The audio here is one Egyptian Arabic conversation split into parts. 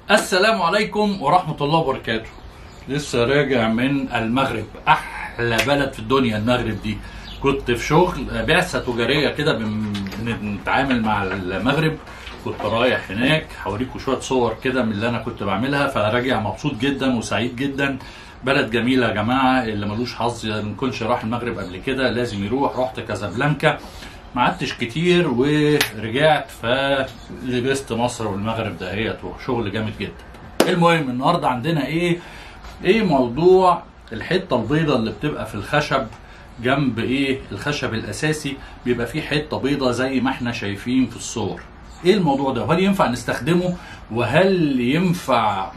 السلام عليكم ورحمة الله وبركاته لسه راجع من المغرب أحلى بلد في الدنيا المغرب دي كنت في شغل بعثة تجارية كده بن- بنتعامل مع المغرب كنت رايح هناك هوريكم شوية صور كده من اللي أنا كنت بعملها فراجع مبسوط جدا وسعيد جدا بلد جميلة يا جماعة اللي ملوش حظ ما يكونش راح المغرب قبل كده لازم يروح رحت كازابلانكا ما قعدتش كتير ورجعت فلبست مصر والمغرب دهيت وشغل جامد جدا المهم النهارده عندنا ايه ايه موضوع الحته البيضاء اللي بتبقى في الخشب جنب ايه الخشب الاساسي بيبقى فيه حته بيضاء زي ما احنا شايفين في الصور ايه الموضوع ده وهل ينفع نستخدمه وهل ينفع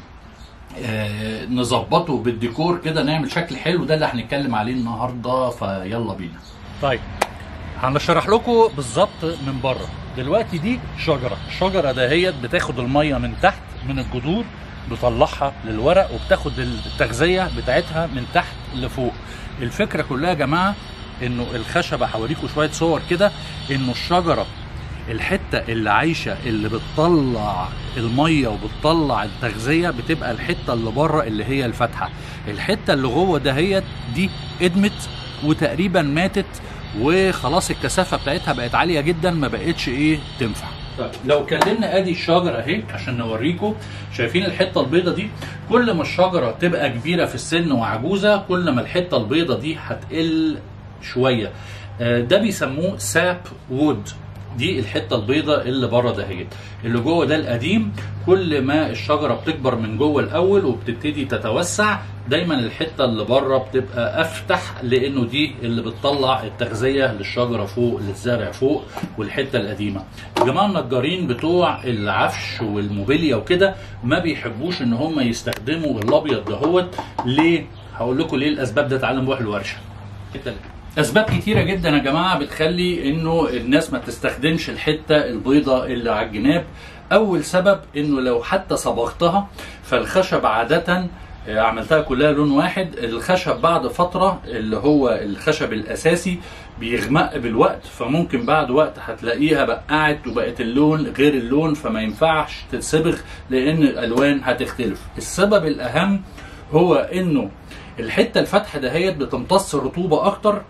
آه، نظبطه بالديكور كده نعمل شكل حلو ده اللي هنتكلم عليه النهارده فيلا بينا طيب هنشرح لكم بالظبط من بره دلوقتي دي شجره الشجره دهيت بتاخد الميه من تحت من الجذور بتطلعها للورق وبتاخد التغذيه بتاعتها من تحت لفوق الفكره كلها يا جماعه انه الخشبه هوريكم شويه صور كده انه الشجره الحته اللي عايشه اللي بتطلع الميه وبتطلع التغذيه بتبقى الحته اللي بره اللي هي الفاتحه الحته اللي جوه دهيت دي ادمت وتقريبا ماتت وخلاص الكثافه بتاعتها بقت عاليه جدا ما بقتش ايه تنفع طيب لو كلمنا ادي الشجره اهي عشان نوريكم شايفين الحته البيضه دي كل ما الشجره تبقى كبيره في السن وعجوزه كل ما الحته البيضه دي هتقل شويه آه، ده بيسموه ساب وود دي الحته البيضاء اللي بره دهيت اللي جوه ده القديم كل ما الشجره بتكبر من جوه الاول وبتبتدي تتوسع دايما الحته اللي بره بتبقى افتح لانه دي اللي بتطلع التغذيه للشجره فوق للزرع فوق والحته القديمه الجماعه النجارين بتوع العفش والموبيليا وكده ما بيحبوش ان هم يستخدموا الابيض دهوت ليه هقول لكم ليه الاسباب ده تعالوا نروح الورشه اسباب كتيره جدا يا جماعه بتخلي انه الناس ما تستخدمش الحته البيضاء اللي على الجناب اول سبب انه لو حتى صبغتها فالخشب عاده آه، عملتها كلها لون واحد الخشب بعد فترة اللي هو الخشب الأساسي بيغمق بالوقت فممكن بعد وقت هتلاقيها بقعت وبقت اللون غير اللون فما ينفعش تتصبغ لأن الألوان هتختلف السبب الأهم هو إنه الحتة الفتحة دهيت بتمتص الرطوبة أكتر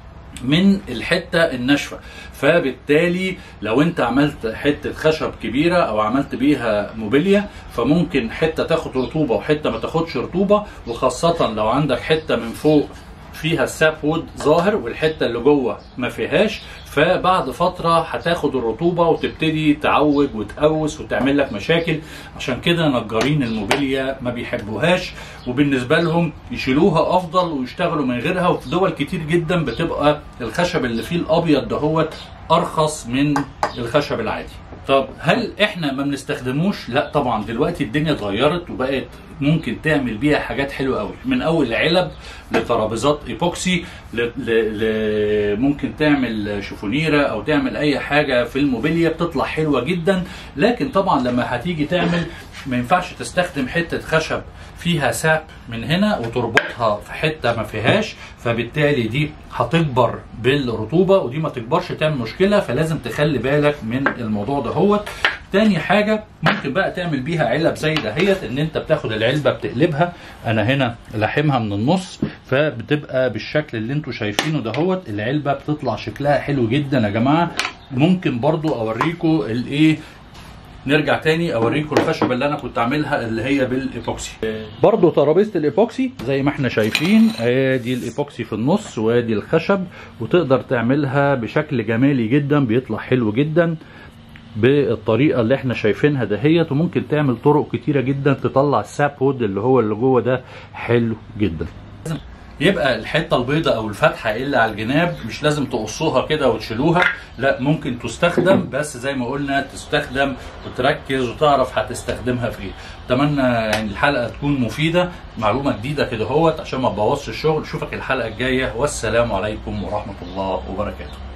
من الحته الناشفه فبالتالي لو انت عملت حته خشب كبيره او عملت بيها موبيليا فممكن حته تاخد رطوبه وحته ما تاخدش رطوبه وخاصه لو عندك حته من فوق فيها الساب وود ظاهر والحته اللي جوه ما فيهاش فبعد فتره هتاخد الرطوبه وتبتدي تعوج وتقوس وتعمل لك مشاكل عشان كده نجارين الموبيليا ما بيحبوهاش وبالنسبه لهم يشيلوها افضل ويشتغلوا من غيرها وفي دول كتير جدا بتبقى الخشب اللي فيه الابيض دهوت ارخص من الخشب العادي طب هل احنا ما بنستخدموش لا طبعا دلوقتي الدنيا اتغيرت وبقت ممكن تعمل بيها حاجات حلوه قوي من اول علب لترابيزات ايبوكسي ل... ل... ل... ممكن تعمل شفونيره او تعمل اي حاجه في الموبيليا بتطلع حلوه جدا لكن طبعا لما هتيجي تعمل ما ينفعش تستخدم حته خشب فيها ساب من هنا وتربطها في حته ما فيهاش فبالتالي دي هتكبر بالرطوبه ودي ما تكبرش تعمل مشكله فلازم تخلي بالك من الموضوع ده هوت تاني حاجة ممكن بقى تعمل بيها علب زي دهيت ان انت بتاخد العلبة بتقلبها انا هنا لاحمها من النص فبتبقى بالشكل اللي انتوا شايفينه دهوت العلبة بتطلع شكلها حلو جدا يا جماعة ممكن برضو اوريكم الايه نرجع تاني اوريكم الخشبه اللي انا كنت عاملها اللي هي بالايبوكسي برضو ترابيزه الايبوكسي زي ما احنا شايفين ادي الايبوكسي في النص وادي الخشب وتقدر تعملها بشكل جمالي جدا بيطلع حلو جدا بالطريقه اللي احنا شايفينها دهيت وممكن تعمل طرق كتيره جدا تطلع الساب وود اللي هو اللي جوه ده حلو جدا يبقى الحته البيضاء او الفتحه اللي على الجناب مش لازم تقصوها كده وتشيلوها لا ممكن تستخدم بس زي ما قلنا تستخدم وتركز وتعرف هتستخدمها في ايه اتمنى يعني الحلقه تكون مفيده معلومه جديده كده اهوت عشان ما تبوظش الشغل اشوفك الحلقه الجايه والسلام عليكم ورحمه الله وبركاته